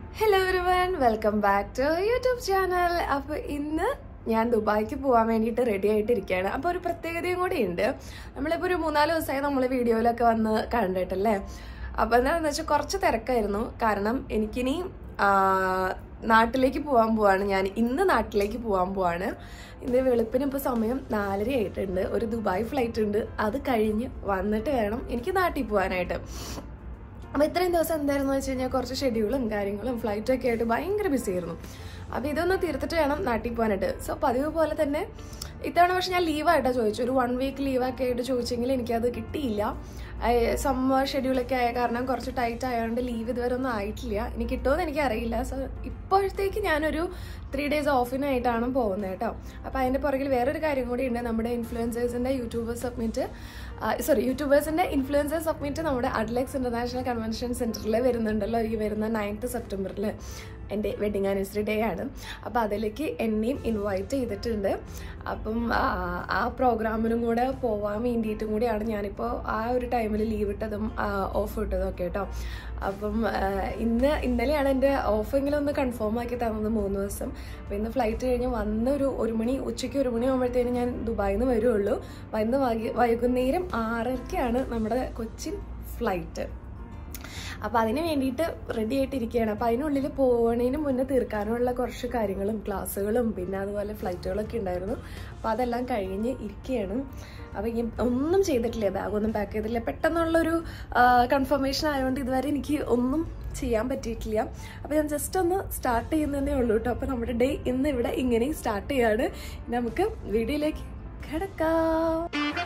Hello everyone welcome back to YouTube channel അപ്പോൾ ഇന്ന് ഞാൻ ദുബായിക്ക് പോകാൻ വേണ്ടിയിട്ട് റെഡി ആയിട്ടിരിക്കുകയാണ് അപ്പോൾ ഒരു പ്രത്യേകതയും കൂടി ഉണ്ട് നമ്മളിപ്പോൾ ഒരു മൂന്നാല് ദിവസമായി നമ്മൾ വീഡിയോയിലൊക്കെ വന്ന് കണ്ടിട്ടല്ലേ അപ്പോൾ എന്താണെന്ന് വെച്ചാൽ കുറച്ച് തിരക്കായിരുന്നു കാരണം എനിക്കിനി ആ, നാട്ടിലേക്ക് പോകാൻ പോവാണ് ഞാൻ ഇന്ന് നാട്ടിലേക്ക് പോകാൻ പോവാണ് ഇന്ന് വെളുപ്പിന് ഇപ്പോൾ സമയം നാലര ആയിട്ടുണ്ട് ഒരു ദുബായ് ഫ്ലൈറ്റ് ഉണ്ട് അത് കഴിഞ്ഞ് വന്നിട്ട് വേണം എനിക്ക് നാട്ടിൽ പോകാനായിട്ട് അപ്പോൾ ഇത്രയും ദിവസം എന്തായിരുന്നു വെച്ച് കഴിഞ്ഞാൽ കുറച്ച് ഷെഡ്യൂളും കാര്യങ്ങളും ഫ്ലൈറ്റും ഒക്കെ ആയിട്ട് ഭയങ്കര ബിസി ആയിരുന്നു അപ്പോൾ ഇതൊന്ന് തീർത്തിട്ട് വേണം നാട്ടിൽ പോകാനായിട്ട് സോ പതിവ് പോലെ തന്നെ ഇത്തവണ പക്ഷെ ഞാൻ ലീവായിട്ടാണ് ചോദിച്ചു ഒരു വൺ വീക്ക് ലീവൊക്കെ ആയിട്ട് ചോദിച്ചെങ്കിൽ എനിക്കത് കിട്ടിയില്ല സമ്മർ ഷെഡ്യൂളൊക്കെ ആയ കാരണം കുറച്ച് ടൈറ്റ് ആയതുകൊണ്ട് ലീവ് ഇതുവരെ ഒന്നും ആയിട്ടില്ല ഇനി കിട്ടുമെന്ന് എനിക്കറിയില്ല സോ ഇപ്പോഴത്തേക്ക് ഞാനൊരു ത്രീ ഡേയ്സ് ഓഫിനായിട്ടാണ് പോകുന്നത് കേട്ടോ അപ്പോൾ അതിൻ്റെ പുറകിൽ വേറൊരു കാര്യം കൂടി ഉണ്ട് നമ്മുടെ ഇൻഫ്ലുവൻസേഴ്സിൻ്റെ യൂട്യൂബേഴ്സ് സബ്മിറ്റ് സോറി യൂട്യൂബേഴ്സിൻ്റെ ഇൻഫ്ലുവൻസേഴ്സ് സബ്മിറ്റ് നമ്മുടെ അഡ്ലെക്സ് ഇൻ്റർനാഷണൽ കൺവെൻഷൻ സെൻറ്ററിൽ വരുന്നുണ്ടല്ലോ ഈ വരുന്ന നയൻത്ത് സെപ്റ്റംബറിൽ എൻ്റെ വെഡിങ് ആനിവേഴ്സറി ഡേ ആണ് അപ്പോൾ അതിലേക്ക് എന്നെയും ഇൻവൈറ്റ് ചെയ്തിട്ടുണ്ട് അപ്പം ആ, ആ പ്രോഗ്രാമിനും കൂടെ പോവാൻ വേണ്ടിയിട്ടും കൂടിയാണ് ഞാനിപ്പോൾ ആ ഒരു ടൈമിൽ ലീവ് ഇട്ടതും ഓഫ് ഇട്ടതും ഒക്കെ കേട്ടോ അപ്പം ആ, ഇന്ന് ഇന്നലെയാണ് എൻ്റെ ഓഫെങ്കിലും ഒന്ന് കൺഫേം ആക്കി തന്നത് മൂന്ന് ദിവസം അപ്പോൾ ഇന്ന് ഫ്ലൈറ്റ് കഴിഞ്ഞ് വന്ന ഒരു ഒരു മണി ഉച്ചയ്ക്ക് ഒരു മണി ആകുമ്പോഴത്തേനും ഞാൻ ദുബായിൽ നിന്ന് വരുള്ളൂ വന്ന് വൈകി- വൈകുന്നേരം ആറരയ്ക്കാണ് നമ്മുടെ കൊച്ചിൻ ഫ്ലൈറ്റ് അപ്പോൾ അതിന് വേണ്ടിയിട്ട് റെഡി ആയിട്ടിരിക്കുകയാണ് അപ്പോൾ അതിനുള്ളിൽ പോകണതിന് മുന്നേ തീർക്കാനുള്ള കുറച്ച് കാര്യങ്ങളും ക്ലാസ്സുകളും പിന്നെ അതുപോലെ ഫ്ലൈറ്റുകളൊക്കെ ഉണ്ടായിരുന്നു അപ്പോൾ അതെല്ലാം കഴിഞ്ഞ് ഇരിക്കുകയാണ് അപ്പോൾ ഈ ഒന്നും ചെയ്തിട്ടില്ല ബാഗൊന്നും പാക്ക് ചെയ്തിട്ടില്ല പെട്ടെന്നുള്ളൊരു കൺഫർമേഷൻ ആയതുകൊണ്ട് ഇതുവരെ എനിക്ക് ഒന്നും ചെയ്യാൻ പറ്റിയിട്ടില്ല അപ്പോൾ ഞാൻ ജസ്റ്റ് ഒന്ന് സ്റ്റാർട്ട് ചെയ്യുന്നതേ ഉള്ളൂ കേട്ടോ അപ്പോൾ നമ്മുടെ ഡേ ഇന്ന് ഇവിടെ ഇങ്ങനെ സ്റ്റാർട്ട് ചെയ്യാണ് ഇനി നമുക്ക് വീഡിയോയിലേക്ക് കിടക്കാം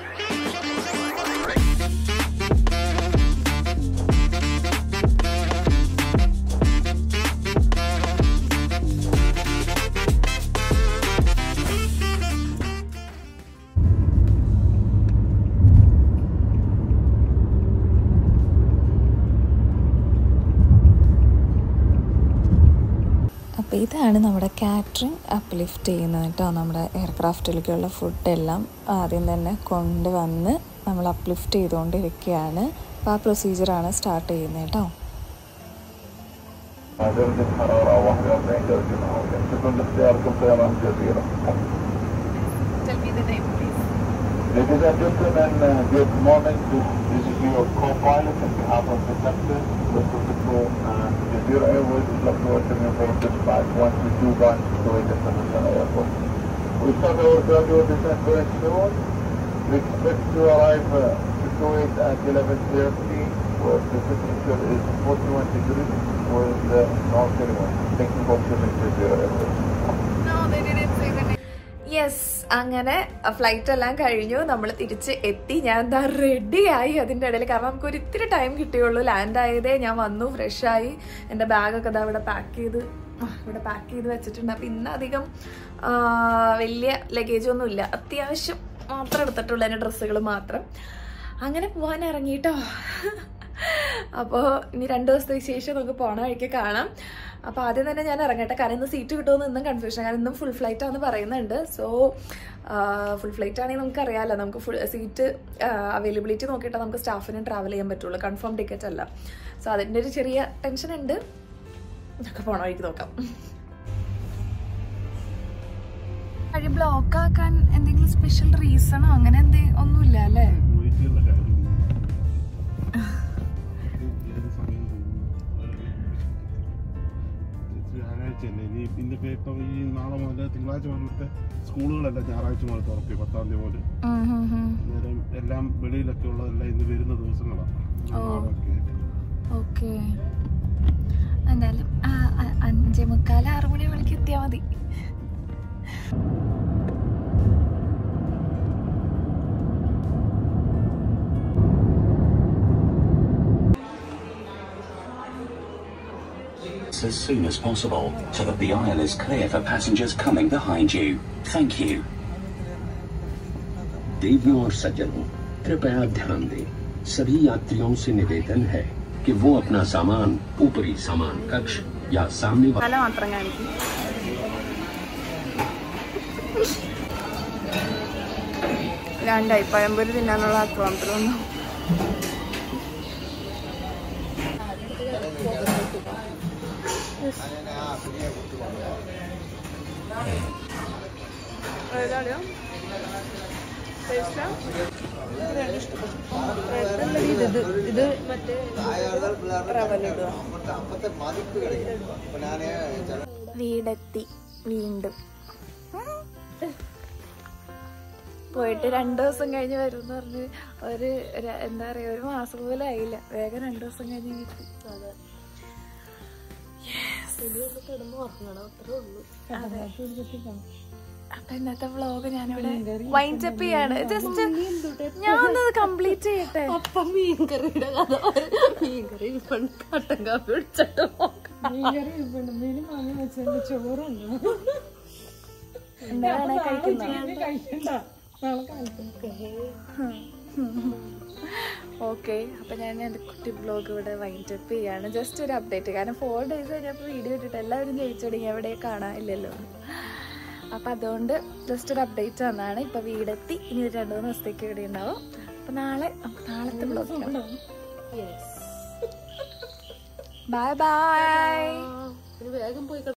അപ്പോൾ ഇതാണ് നമ്മുടെ കാറ്ററിംഗ് അപ്ലിഫ്റ്റ് ചെയ്യുന്നത് കേട്ടോ നമ്മുടെ എയർക്രാഫ്റ്റിലേക്കുള്ള ഫുഡെല്ലാം ആദ്യം തന്നെ കൊണ്ടുവന്ന് നമ്മൾ അപ്ലിഫ്റ്റ് ചെയ്തുകൊണ്ടിരിക്കുകയാണ് അപ്പോൾ ആ പ്രൊസീജിയറാണ് സ്റ്റാർട്ട് ചെയ്യുന്നത് കേട്ടോ درجة الحرارة 41 درجة مئوية شكرا لاختياركم طيران جزيرة Tell me the name please Ladies and gentlemen, uh, good morning. This, this is your co-pilot on behalf of the captain. Welcome to crew. Uh, Jazeera Airways would like to welcome you for this flight 122 back to Kuwait International Airport. We start our gradual descent very soon. We expect to arrive uh, to Kuwait at 11.30 where the temperature is 41 degrees with uh, North anyone. Thank you for choosing Jazeera Airways. Yes അങ്ങനെ flight എല്ലാം കഴിഞ്ഞു നമ്മൾ തിരിച്ച് എത്തി ഞാൻ എന്താ റെഡിയായി അതിൻ്റെ ഇടയിൽ കാരണം നമുക്ക് ഒരു ഇത്തിരി ടൈം കിട്ടിയുള്ളൂ ലാൻഡ് ആയതേ ഞാൻ വന്നു ഫ്രഷായി എൻ്റെ ബാഗൊക്കെ ഇതാ ഇവിടെ പാക്ക് ചെയ്ത് ആ, ഇവിടെ പാക്ക് ചെയ്ത് വെച്ചിട്ടുണ്ട് അപ്പം ഇന്ന് അധികം ആ, വലിയ ലഗേജ് ഒന്നും ഇല്ല അത്യാവശ്യം മാത്രം എടുത്തിട്ടുള്ളൂ എൻ്റെ ഡ്രസ്സുകൾ മാത്രം അങ്ങനെ പോകാൻ ഇറങ്ങിട്ടോ അപ്പോൾ ഇനി രണ്ട് ദിവസത്തേക്ക് ശേഷം നമുക്ക് പോണ വഴിക്ക് കാണാം അപ്പോൾ ആദ്യം തന്നെ ഞാൻ ഇറങ്ങട്ടെ കാരണം ഇന്ന് സീറ്റ് കിട്ടുമെന്ന് ഇന്നും കൺഫ്യൂഷൻ കാരണം ഇന്നും ഫുൾ ഫ്ലൈറ്റ് ആണെന്ന് പറയുന്നുണ്ട് സോ ഫുൾ ഫ്ലൈറ്റ് ആണെങ്കിൽ നമുക്കറിയാമല്ലോ നമുക്ക് ഫുൾ സീറ്റ് അവൈലബിലിറ്റി നോക്കിയിട്ട് നമുക്ക് സ്റ്റാഫിന് ട്രാവൽ ചെയ്യാൻ പറ്റുള്ളൂ കൺഫേം ടിക്കറ്റ് അല്ല സോ അതിൻ്റെ ഒരു ചെറിയ ടെൻഷൻ ഉണ്ട് നമുക്ക് പോണ വഴിക്ക് നോക്കാം വഴി ബ്ലോക്ക് ആക്കാൻ എന്തെങ്കിലും സ്പെഷ്യൽ റീസണോ അങ്ങനെ എന്തെങ്കിലും ഒന്നുമില്ല അല്ലേ വീട്ടിലുള്ള കാര്യം ഏത് സമയം ഞായറാഴ്ചയല്ലേ ഇനി ഇന്നിപ്പോ ഇപ്പം ഈ നാളെ മുതൽ തിങ്കളാഴ്ച മുതലത്തെ സ്കൂളുകളെല്ലാം ഞായറാഴ്ച മുതൽ തുറക്കും പത്താം തീയതി മുതൽ അന്നേരം എല്ലാം വെളിയിലൊക്കെ ഉള്ളതെല്ലാം ഇന്ന് വരുന്ന ദിവസങ്ങളാണ് ഓ. നാളെയൊക്കെ ആയിട്ട്. ഓക്കെ എന്തായാലും ആ, അ- അഞ്ചേ മുക്കാൽ ആറു മണി മണിക്ക് എത്തിയാൽ മതി as soon as possible so that the aisle is clear for passengers coming behind you. Thank you. देवियों और सज्जनों कृपया ध्यान दें सभी यात्रियों से निवेदन है कि वो अपना सामान ऊपरी सामान कक्ष या सामने वा- തല മാത്രം കാണിക്കും രണ്ടായി പഴംപൊരി തിന്നാനുള്ള ആക്രമണത്തിലൊന്നും ഏതാളിയോ ടേസ്റ്റാ ഇത് ഇത് മറ്റേ റവലിടുക വീടെത്തി വീണ്ടും പോയിട്ട് രണ്ടു ദിവസം കഴിഞ്ഞ് വരും എന്ന് പറഞ്ഞ് ഒരു ര- എന്താ പറയാ ഒരു മാസം പോലും ആയില്ല വേഗം രണ്ടു ദിവസം കഴിഞ്ഞ് കിട്ടി അതെ. അപ്പൊ ഇന്നത്തെ വ്ലോഗ് ഞാനിവിടെ വൈൻഡ് അപ്പ് ചെയ്യാണ് ജസ്റ്റ് ഞാൻ ഒന്ന് കംപ്ലീറ്റ് ചെയ്യട്ടെ അപ്പം മീൻകറിയുടെ കഥ മീൻകറി കൊണ്ട് കട്ടൻ കാപ്പി കുടിച്ചിട്ട് എന്താണ് കഴിക്കുന്നത് ഓക്കെ അപ്പൊ ഞാൻ എൻ്റെ കുട്ടി ബ്ലോഗ് ഇവിടെ വൈൻഡ് അപ്പ് ചെയ്യാണ് ജസ്റ്റ് ഒരു അപ്ഡേറ്റ് കാരണം ഫോർ ഡേയ്സ് കഴിഞ്ഞപ്പോൾ വീഡിയോ ഇട്ടിട്ട് എല്ലാവരും ചോദിച്ചു തുടങ്ങി എവിടെ കാണാൻ ഇല്ലല്ലോ അപ്പൊ അതുകൊണ്ട് ജസ്റ്റ് ഒരു അപ്ഡേറ്റ് വന്നതാണ് ഇപ്പൊ വീടെത്തി ഇനി ഒരു രണ്ടു മൂന്ന് ദിവസത്തേക്ക് ഇവിടെ ഉണ്ടാവും അപ്പൊ നാളെ നമുക്ക് നാളത്തെ ബ്ലോഗ് ബൈ ബൈ വേഗം പോയി